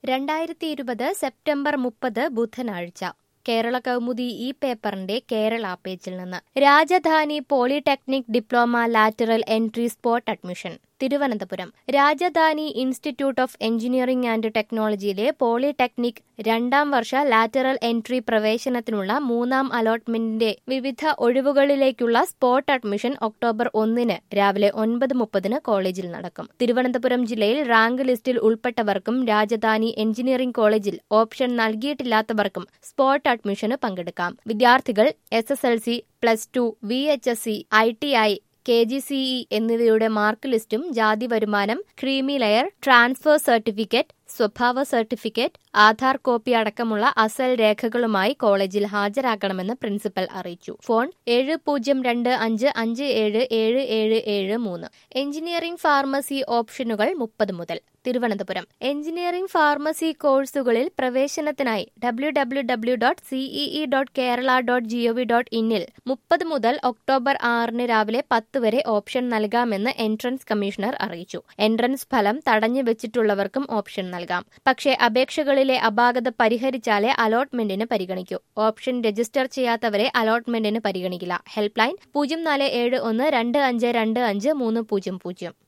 രണ്ടായിരത്തി ഇരുപത് സെപ്റ്റംബർ മുപ്പത് ബുധനാഴ്ച കേരള കൗമുദി ഈ പേപ്പറിന്റെ കേരള പേജിൽ നിന്ന് Rajadhani polytechnic diploma lateral entry spot admission Thiruvananthapuram Rajadhani institute of engineering and ടെക്നോളജിയിലെ പോളിടെക്നിക് രണ്ടാം വർഷ ലാറ്ററൽ എൻട്രി പ്രവേശനത്തിനുള്ള മൂന്നാം അലോട്ട്മെന്റിന്റെ വിവിധ ഒഴിവുകളിലേക്കുള്ള സ്പോട്ട് അഡ്മിഷൻ ഒക്ടോബർ ഒന്നിന് രാവിലെ ഒൻപത് മുപ്പതിന് കോളേജിൽ നടക്കും തിരുവനന്തപുരം ജില്ലയിൽ റാങ്ക് ലിസ്റ്റിൽ ഉൾപ്പെട്ടവർക്കും രാജധാനി എഞ്ചിനീയറിംഗ് കോളേജിൽ ഓപ്ഷൻ നൽകിയിട്ടില്ലാത്തവർക്കും സ്പോട്ട് അഡ്മിഷന് പങ്കെടുക്കാം വിദ്യാർത്ഥികൾ S S L C plus two V H S C I T I K G C E എന്നിവയുടെ മാർക്ക് ലിസ്റ്റും ജാതി വരുമാനം ക്രീമി ലെയർ ട്രാൻസ്ഫർ സർട്ടിഫിക്കറ്റ് സ്വഭാവ സർട്ടിഫിക്കറ്റ് ആധാർ കോപ്പി അടക്കമുള്ള അസൽ രേഖകളുമായി കോളേജിൽ ഹാജരാക്കണമെന്ന് പ്രിൻസിപ്പൽ അറിയിച്ചു ഫോൺ ഏഴ് പൂജ്യം രണ്ട് അഞ്ച് അഞ്ച് ഏഴ് ഏഴ് ഏഴ് ഏഴ് മൂന്ന് എഞ്ചിനീയറിംഗ് ഫാർമസി ഓപ്ഷനുകൾ മുപ്പത് മുതൽ തിരുവനന്തപുരം എഞ്ചിനീയറിംഗ് ഫാർമസി കോഴ്സുകളിൽ പ്രവേശനത്തിനായി W W W dot C E E dot Kerala dot G O V dot ഇന്നിൽ മുപ്പത് മുതൽ ഒക്ടോബർ ആറിന് രാവിലെ പത്ത് വരെ ഓപ്ഷൻ നൽകാമെന്ന് എൻട്രൻസ് കമ്മീഷണർ അറിയിച്ചു എൻട്രൻസ് ഫലം തടഞ്ഞു വെച്ചിട്ടുള്ളവർക്കും ഓപ്ഷൻ നൽകാം പക്ഷേ അപേക്ഷകളിലെ അപാകത പരിഹരിച്ചാലേ അലോട്ട്മെന്റിന് പരിഗണിക്കൂ ഓപ്ഷൻ രജിസ്റ്റർ ചെയ്യാത്തവരെ അലോട്ട്മെന്റിന് പരിഗണിക്കില്ല ഹെൽപ്പ് ലൈൻ പൂജ്യം നാല് ഏഴ് ഒന്ന് രണ്ട് അഞ്ച് രണ്ട് അഞ്ച് മൂന്ന് പൂജ്യം പൂജ്യം